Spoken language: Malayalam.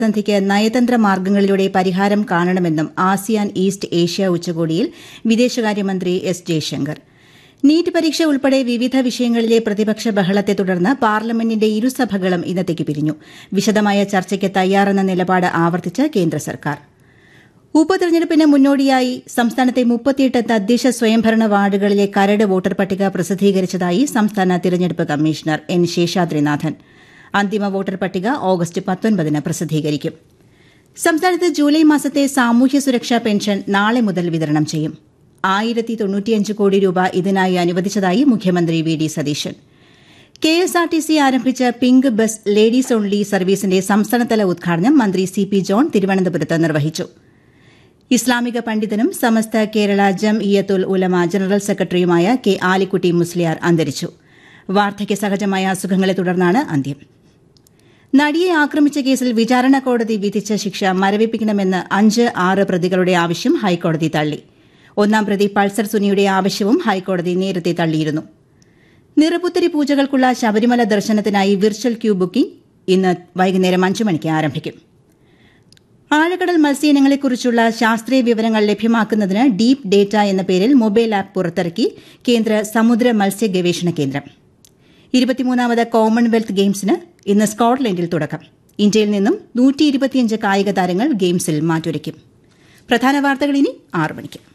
പ്രതിസന്ധിക്ക് നയതന്ത്ര മാർഗങ്ങളിലൂടെ പരിഹാരം കാണണമെന്നും ആസിയാൻ ഈസ്റ്റ് ഏഷ്യ ഉച്ചകോടിയിൽ വിദേശകാര്യമന്ത്രി എസ് ജയശങ്കർ നീറ്റ് പരീക്ഷ ഉൾപ്പെടെ വിവിധ വിഷയങ്ങളിലെ പ്രതിപക്ഷ ബഹളത്തെ തുടർന്ന് പാർലമെന്റിന്റെ ഇരുസഭകളും ഇന്നത്തേക്ക് പിരിഞ്ഞു വിശദമായ ചർച്ചയ്ക്ക് തയ്യാറെന്ന നിലപാട് ആവർത്തിച്ച് കേന്ദ്ര സർക്കാർ ഉപതെരഞ്ഞെടുപ്പിന് മുന്നോടിയായി സംസ്ഥാനത്തെ മുപ്പത്തിയെട്ട് തദ്ദേശ സ്വയംഭരണ വാർഡുകളിലെ കരട് വോട്ടർ പട്ടിക പ്രസിദ്ധീകരിച്ചതായി സംസ്ഥാന തിരഞ്ഞെടുപ്പ് കമ്മീഷണർ എൻ ശേഷാദ്രിനാഥൻ അന്തിമ വോട്ടർ പട്ടിക ഓഗസ്റ്റ് പത്തൊൻപതിന് പ്രസിദ്ധീകരിക്കും സംസ്ഥാനത്ത് ജൂലൈ മാസത്തെ സാമൂഹ്യ സുരക്ഷാ പെൻഷൻ നാളെ മുതൽ വിതരണം ചെയ്യും ആയിരത്തി തൊണ്ണൂറ്റിയഞ്ച് കോടി രൂപ ഇതിനായി അനുവദിച്ചതായി മുഖ്യമന്ത്രി V D Satheesan K S R T C ആരംഭിച്ച പിങ്ക് ബസ് ലേഡീസ് ഓൺലി സർവീസിന്റെ സംസ്ഥാനതല ഉദ്ഘാടനം മന്ത്രി സി പി ജോൺ തിരുവനന്തപുരത്ത് നിർവഹിച്ചു ഇസ്ലാമിക പണ്ഡിതനും സമസ്ത കേരള ജം ഇയത്തുൽ ഉലമ ജനറൽ സെക്രട്ടറിയുമായ കെ ആലിക്കുട്ടി മുസ്ലിയാർ അന്തരിച്ചു വാർദ്ധക്യ സഹജമായ അസുഖങ്ങളെ തുടർന്നാണ് അന്ത്യം നടിയെ ആക്രമിച്ച കേസിൽ വിചാരണ കോടതി വിധിച്ച ശിക്ഷ മരവിപ്പിക്കണമെന്ന് അഞ്ച് ആറ് പ്രതികളുടെ ആവശ്യം ഹൈക്കോടതി തള്ളി ഒന്നാം പ്രതി പൾസർ സുനിയുടെ ആവശ്യവും ഹൈക്കോടതി നേരത്തെ തള്ളിയിരുന്നു നിറപുത്തരി പൂജകൾക്കുള്ള ശബരിമല ദർശനത്തിനായി വിർച്വൽ ക്യൂ ബുക്കിംഗ് ഇന്ന് വൈകുന്നേരം അഞ്ചു മണിക്ക് ആരംഭിക്കും ആഴക്കടൽ മത്സ്യയിനങ്ങളെക്കുറിച്ചുള്ള ശാസ്ത്രീയ വിവരങ്ങൾ ലഭ്യമാക്കുന്നതിന് ഡീപ് ഡേറ്റ എന്ന പേരിൽ മൊബൈൽ ആപ്പ് പുറത്തിറക്കി കേന്ദ്ര സമുദ്ര മത്സ്യ ഗവേഷണ കേന്ദ്രം ഇരുപത്തിമൂന്നാമത് കോമൺവെൽത്ത് ഗെയിംസിന് ഇന്ന് സ്കോട്ട്ലൻഡിൽ തുടക്കം ഇന്ത്യയിൽ നിന്നും നൂറ്റി ഇരുപത്തിയഞ്ച് കായിക താരങ്ങൾ ഗെയിംസിൽ മാറ്റുരയ്ക്കും പ്രധാന വാർത്തകൾ ഇനി ആറു മണിക്ക്